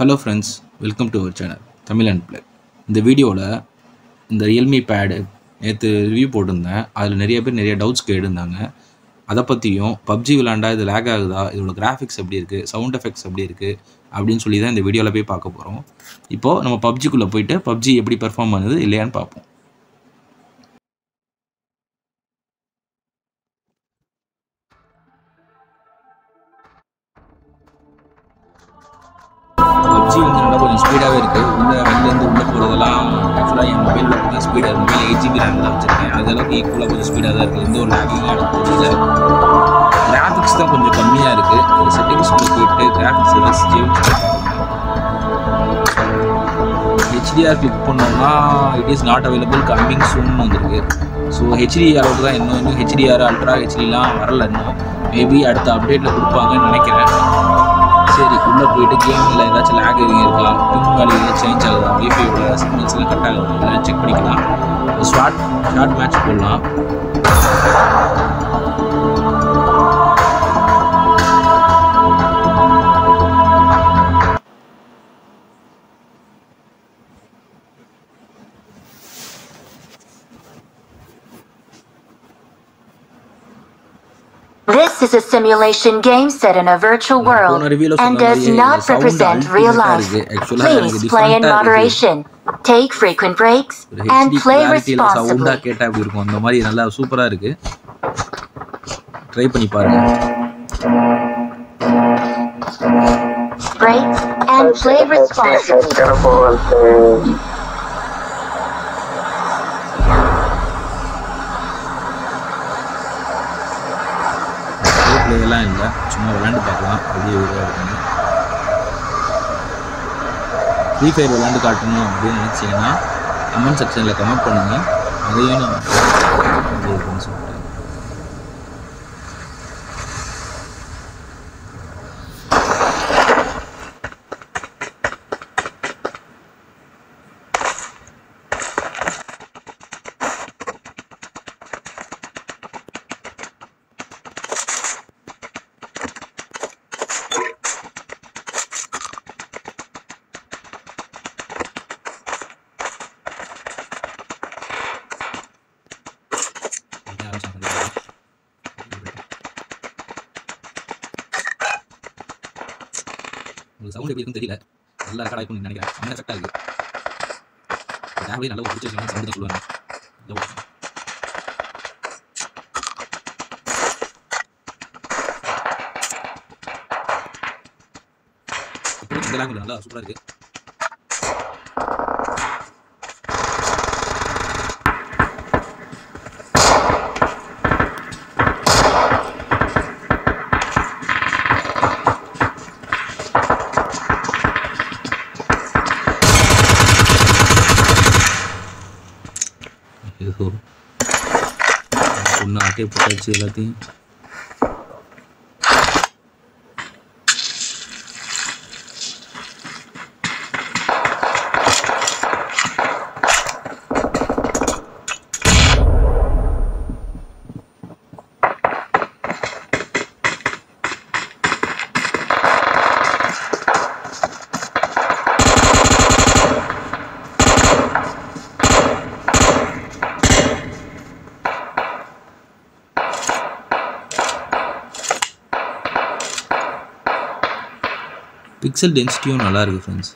Hello friends welcome to our channel Tamil and play இந்த வீடியோவில் இந்த ரியல்மி பேடு நேற்று ரிவ்யூ போட்டிருந்தேன் அதில் நிறைய பேர் நிறைய டவுட்ஸ் கேட்டிருந்தாங்க அதை பற்றியும் பப்ஜி விளாண்டா இது லேக் ஆகுதா இதோட கிராஃபிக்ஸ் எப்படி இருக்குது சவுண்ட் எஃபெக்ட்ஸ் எப்படி இருக்குது அப்படின்னு சொல்லி தான் இந்த வீடியோவில் போய் பார்க்க போகிறோம் இப்போது நம்ம பப்ஜிக்குள்ளே போயிட்டு பப்ஜி எப்படி பெர்ஃபார்ம் பண்ணுது இல்லையான்னு பார்ப்போம் பப்ஜி வந்து நல்லா கொஞ்சம் ஸ்பீடாகவே இருக்குது உள்ளே வெளிலேருந்து உள்ளே போகிறதெல்லாம் ஆக்சுவலாக என் மொபைலில் பார்த்தீங்கன்னா ஸ்பீடாக மொபைல் எயிட் ஜிபி ரேமில் வச்சுருக்கேன் அதெல்லாம் ஈக்குவலாக கொஞ்சம் ஸ்பீடாக தான் இருக்குது எந்த ஒரு லேகிங்காக எனக்கு தெரியல கிராஃபிக்ஸ் தான் கொஞ்சம் கம்மியாக இருக்குது செட்டிங்ஸ்குள்ளே போயிட்டு கிராஃபிக்ஸ் எல்லாம் சேஞ்ச் ஹெச்டிஆர் கிளிக் பண்ணோம்னா it is not available coming soon வந்திருக்கு ஸோ ஹெச்டி அளவுக்கு தான் இன்னும் இன்னும் ஹெச்டிஆர் அல்ட்ரா ஹெச்டிலாம் வரல இன்னும் மேபி அடுத்த அப்டேட்டில் கொடுப்பாங்கன்னு நினைக்கிறேன் சரி உள்ளே போயிட்டு கேமில் ஏதாச்சும் லேக் எதுவும் இருக்கா பின் வேல்யூ ஏதாவது சேஞ்ச் ஆகுதா வைஃபையோட சிக்னல்ஸ்லாம் கட் ஆகுதா இதெல்லாம் செக் பண்ணிக்கலாம் ஷார்ட் ஷார்ட் மேட்ச் போடலாம் This is a simulation game set in a virtual world போன reviewல and சொன்ன does மாதிரியே not இந்த sound represent real ultimate-ஆ life. இருக்கு. Actually-ஆ எனக்கு Please play in different-ஆ இருக்கு. moderation, take frequent breaks, ஒரு and ஹெச்டி play கிளாரிட்டியில் சவுண்டாக responsibly. கேட்டால் எப்படி இருக்கும் அந்த மாதிரி நல்லா சூப்பராக இருக்குது ட்ரை பண்ணி பாருங்கள் Break and play responsibly. பிளேயெல்லாம் இல்லை சும்மா விளாண்டு பார்க்கலாம் அப்படியே இதுவாக இருக்குங்க ஃப்ரீ ஃபயர் விளாண்டு காட்டணும் அப்படின்னு நினச்சிங்கன்னா கமெண்ட் செக்ஷனில் கமெண்ட் பண்ணுங்கள் அதையும் நான் எப்படி இருக்குன்னு சொல்லிட்டு இங்கே ஆரம்பிச்சாங்க. உங்களுக்கு சவுண்ட் எப்படி இருக்குன்னு தெரியல நல்லா ரெக்கார்ட் ஆகிருக்கும்னு நினைக்கிறேன் செம்ம எஃபெக்டாக இருக்குது டேப்லேயே நல்லா பிடிச்சி வச்சுக்கணும் சவுண்ட் தான் சொல்லுவாங்க இதோ. இப்போ இந்த லாங்குவேஜ் நல்லா சூப்பராக இருக்குது ஏதோ ஒன்று ஆட்டே போட்டாச்சு எல்லாத்தையும் பிக்சல் டென்சிட்டியும் நல்லா இருக்கு ஃப்ரெண்ட்ஸ்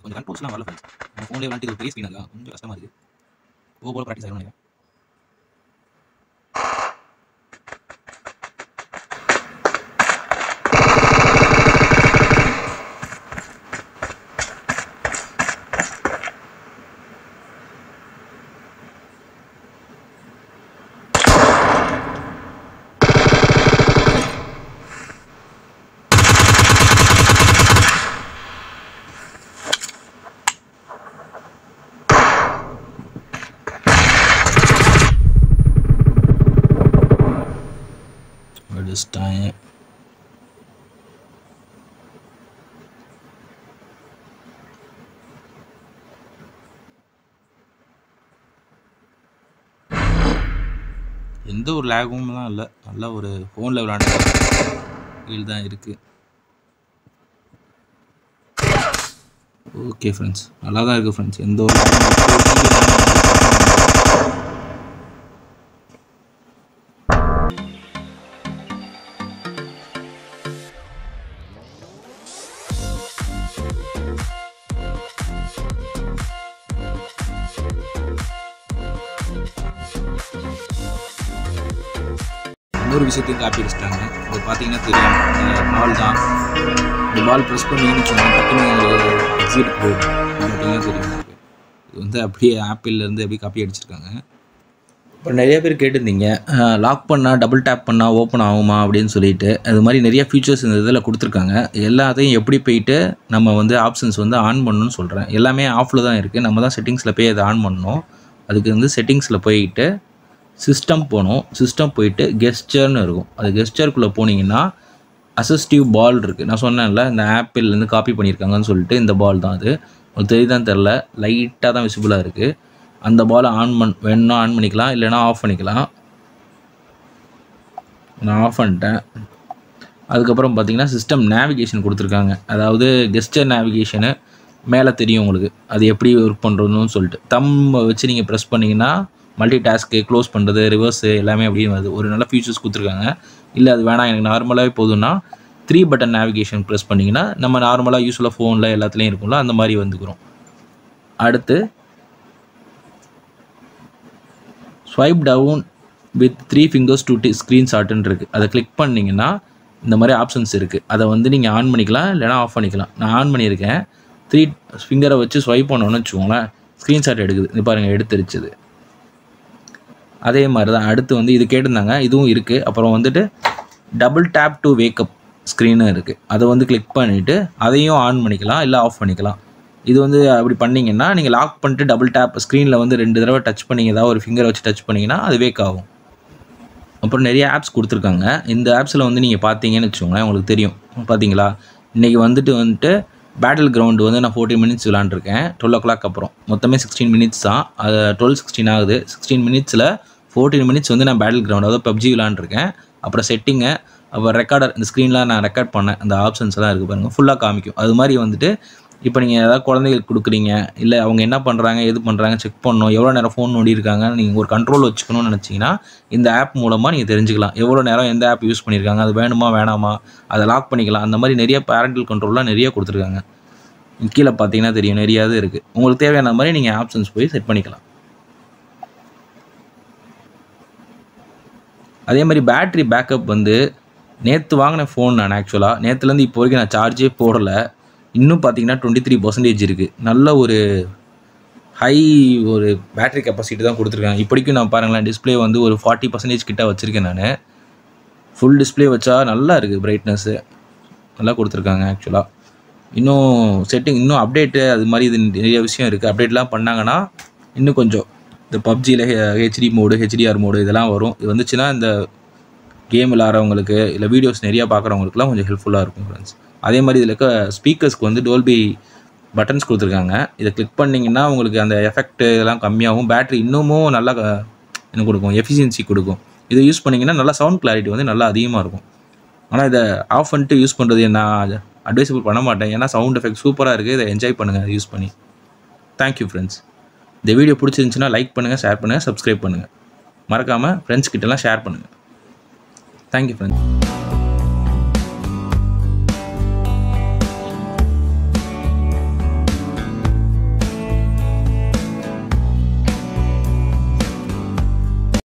கொஞ்சம் கண்ட்ரோல்ஸ்லாம் வரல ஃப்ரெண்ட்ஸ் நம்ம ஃபோன்லேயே விளாண்டு ஒரு பெரிய ஸ்க்ரீன் இருக்கா கொஞ்சம் கஷ்டமாக இருக்குது ஓ போல ப்ராக்டிஸ் ஆகும் நினைக்கிறேன் அடிச்சிட்டேன் எந்த ஒரு லேகும்லாம் இல்லை நல்ல ஒரு ஃபோனில் விளாண்ட ஃபீல் தான் இருக்குது ஓகே ஃப்ரெண்ட்ஸ் நல்லா தான் இருக்குது ஃப்ரெண்ட்ஸ் எந்த ஒரு இன்னொரு விஷயத்தையும் காப்பி அடிச்சிட்டாங்க இது பார்த்தீங்கன்னா தெரியும் இந்த பால் தான் இந்த பால் ப்ரெஸ் பண்ணீங்கன்னு வச்சுக்கோங்க டக்குன்னு உங்களுக்கு எக்ஸிட் போயிடும் பார்த்தீங்கன்னா தெரியும் உங்களுக்கு. இது வந்து அப்படியே ஆப்பிள்லேருந்து அப்படியே காப்பி அடிச்சிருக்காங்க இப்போ நிறைய பேர் கேட்டிருந்தீங்க லாக் பண்ணால் டபுள் டேப் பண்ணால் ஓப்பன் ஆகுமா அப்படின்னு சொல்லிட்டு அது மாதிரி நிறைய ஃபீச்சர்ஸ் இந்த இதில் கொடுத்துருக்காங்க எல்லாத்தையும் எப்படி போயிட்டு நம்ம வந்து ஆப்ஷன்ஸ் வந்து ஆன் பண்ணணும்னு சொல்கிறேன் எல்லாமே ஆஃபில் தான் இருக்குது நம்ம தான் செட்டிங்ஸில் போய் அதை ஆன் பண்ணணும் அதுக்கு வந்து செட்டிங்ஸில் போயிட்டு சிஸ்டம் போகணும் சிஸ்டம் போயிட்டு கெஸ்டர்னு இருக்கும் அது கெஸ்டருக்குள்ளே போனீங்கன்னா அசிஸ்டிவ் பால் இருக்குது நான் சொன்னேன்ல இந்த ஆப்பிள்லேருந்து காப்பி பண்ணியிருக்காங்கன்னு சொல்லிட்டு இந்த பால் தான் அது உங்களுக்கு தெரியுதான்னு தெரில லைட்டாக தான் விசிபிளாக இருக்குது அந்த பாலை ஆன் பண் வேணும்னா ஆன் பண்ணிக்கலாம் இல்லைனா ஆஃப் பண்ணிக்கலாம் நான் ஆஃப் பண்ணிட்டேன் அதுக்கப்புறம் பார்த்தீங்கன்னா சிஸ்டம் நேவிகேஷன் கொடுத்துருக்காங்க அதாவது கெஸ்டர் நேவிகேஷனு மேலே தெரியும் உங்களுக்கு அது எப்படி ஒர்க் பண்ணுறதுன்னு சொல்லிட்டு தம் வச்சு நீங்கள் ப்ரெஸ் பண்ணிங்கன்னா மல்டி டாஸ்க்கு க்ளோஸ் பண்ணுறது ரிவர்ஸு எல்லாமே அப்படின்னு வருது ஒரு நல்ல ஃபீச்சர்ஸ் கொடுத்துருக்காங்க இல்லை அது வேணாம் எனக்கு நார்மலாகவே போதும்னா த்ரீ பட்டன் நேவிகேஷன் ப்ரெஸ் பண்ணிங்கன்னா நம்ம நார்மலாக யூஸ்ஃபுல்லாக ஃபோனில் எல்லாத்துலேயும் இருக்கும்ல அந்த மாதிரி வந்துக்கிறோம் அடுத்து swipe down with three fingers to the screen ஷாட்டுன்னு இருக்குது அதை கிளிக் பண்ணிங்கன்னா இந்த மாதிரி ஆப்ஷன்ஸ் இருக்குது அதை வந்து நீங்கள் ஆன் பண்ணிக்கலாம் இல்லைனா ஆஃப் பண்ணிக்கலாம் நான் ஆன் பண்ணியிருக்கேன் த்ரீ ஃபிங்கரை வச்சு ஸ்வைப் பண்ணோன்னு வச்சுக்கோங்களேன் ஸ்க்ரீன்ஷாட் எடுக்குது இது பாருங்கள் எடுத்துருச்சுது அதே மாதிரி தான் அடுத்து வந்து இது கேட்டிருந்தாங்க இதுவும் இருக்குது அப்புறம் வந்துட்டு டபுள் டேப் டு வேக்கப் ஸ்க்ரீனும் இருக்குது அதை வந்து கிளிக் பண்ணிவிட்டு அதையும் ஆன் பண்ணிக்கலாம் இல்லை ஆஃப் பண்ணிக்கலாம் இது வந்து அப்படி பண்ணிங்கன்னா நீங்கள் லாக் பண்ணிட்டு டபுள் டேப் ஸ்க்ரீனில் வந்து ரெண்டு தடவை டச் பண்ணிங்க ஏதாவது ஒரு ஃபிங்கரை வச்சு டச் பண்ணிங்கன்னா அது வேக் ஆகும் அப்புறம் நிறைய ஆப்ஸ் கொடுத்துருக்காங்க இந்த ஆப்ஸில் வந்து நீங்கள் பார்த்தீங்கன்னு வச்சுக்கோங்களேன் உங்களுக்கு தெரியும் பார்த்தீங்களா இன்றைக்கி வந்துட்டு வந்துட்டு பேட்டில் கிரவுண்டு வந்து நான் ஃபோர்டீன் மினிட்ஸ் விளாண்டுருக்கேன் டுவெல் ஓ கிளாக் அப்புறம் மொத்தமே சிக்ஸ்டீன் மினிட்ஸ் தான் அது டுவெல் சிக்ஸ்டீன் ஆகுது சிக்ஸ்டீன் மினிட்ஸில் ஃபோர்டீன் மினிட்ஸ் வந்து நான் பேட்டில் கிரவுண்ட் அதாவது பப்ஜி விளாண்டுருக்கேன் அப்புறம் செட்டிங்கு அப்புறம் ரெக்கார்டர் இந்த ஸ்க்ரீனில் நான் ரெக்கார்ட் பண்ணேன் அந்த ஆப்ஷன்ஸ் எல்லாம் இருக்குது பாருங்கள் ஃபுல்லாக காமிக்கும் அது மாதிரி வந்துட்டு இப்போ நீங்கள் ஏதாவது குழந்தைகளுக்கு கொடுக்குறீங்க இல்லை அவங்க என்ன பண்ணுறாங்க எது பண்ணுறாங்க செக் பண்ணணும் எவ்வளோ நேரம் ஃபோன் நோடி இருக்காங்க நீங்கள் ஒரு கண்ட்ரோல் வச்சுக்கணும்னு நினச்சிங்கன்னா இந்த ஆப் மூலமாக நீங்கள் தெரிஞ்சுக்கலாம் எவ்வளோ நேரம் எந்த ஆப் யூஸ் பண்ணியிருக்காங்க அது வேணுமா வேணாமா அதை லாக் பண்ணிக்கலாம் அந்த மாதிரி நிறைய பேரண்டல் கண்ட்ரோல்லாம் நிறைய கொடுத்துருக்காங்க கீழே பார்த்தீங்கன்னா தெரியும் நிறையா இது இருக்குது உங்களுக்கு தேவையான மாதிரி நீங்கள் ஆப்ஷன்ஸ் போய் செட் பண்ணிக்கலாம் அதே மாதிரி பேட்ரி பேக்கப் வந்து நேற்று வாங்கின ஃபோன் நான் ஆக்சுவலாக நேற்றுலேருந்து இப்போ வரைக்கும் நான் சார்ஜே போடலை இன்னும் பார்த்தீங்கன்னா டுவெண்ட்டி த்ரீ பர்சன்டேஜ் இருக்குது நல்ல ஒரு ஹை ஒரு பேட்டரி கெப்பாசிட்டி தான் கொடுத்துருக்காங்க இப்படிக்கும் நான் பாருங்களேன் டிஸ்ப்ளே வந்து ஒரு ஃபார்ட்டி பர்சன்டேஜ் கிட்ட வச்சுருக்கேன் நான் ஃபுல் டிஸ்ப்ளே வச்சா நல்லா இருக்குது பிரைட்னஸ்ஸு நல்லா கொடுத்துருக்காங்க ஆக்சுவலாக இன்னும் செட்டிங் இன்னும் அப்டேட்டு அது மாதிரி இது நிறைய விஷயம் இருக்குது அப்டேட்லாம் பண்ணாங்கன்னா இன்னும் கொஞ்சம் இந்த பப்ஜியில் ஹெச்டி மோடு ஹெச்டிஆர் மோடு இதெல்லாம் வரும் இது வந்துச்சுன்னா இந்த கேம் விளாட்றவங்களுக்கு இல்லை வீடியோஸ் நிறையா பார்க்குறவங்களுக்குலாம் கொஞ்சம் ஹெல்ப்ஃபுல்லாக இருக்கும் ஃப்ரெண்ட்ஸ் அதே மாதிரி இதில் இருக்க ஸ்பீக்கர்ஸ்க்கு வந்து டோல்பி பட்டன்ஸ் கொடுத்துருக்காங்க இதை கிளிக் பண்ணிங்கன்னா உங்களுக்கு அந்த எஃபெக்ட் இதெல்லாம் கம்மியாகும் பேட்டரி இன்னமும் நல்லா க- என்ன கொடுக்கும் எஃபிஷியன்சி கொடுக்கும் இதை யூஸ் பண்ணிங்கன்னா நல்லா சவுண்ட் கிளாரிட்டி வந்து நல்லா அதிகமாக இருக்கும் ஆனால் இதை ஆஃப் பண்ணிட்டு யூஸ் பண்ணுறது நான் அட்வைசபிள் பண்ண மாட்டேன் ஏன்னா சவுண்ட் எஃபெக்ட் சூப்பராக இருக்குது இதை என்ஜாய் பண்ணுங்கள் யூஸ் பண்ணி தேங்க்யூ ஃப்ரெண்ட்ஸ் இந்த வீடியோ பிடிச்சிருந்துச்சுன்னா லைக் பண்ணுங்கள் ஷேர் பண்ணுங்கள் சப்ஸ்கிரைப் பண்ணுங்கள் மறக்காமல் ஃப்ரெண்ட்ஸ் கிட்டலாம் ஷேர் பண்ணுங்கள் தேங்க்யூ ஃப்ரெண்ட்ஸ்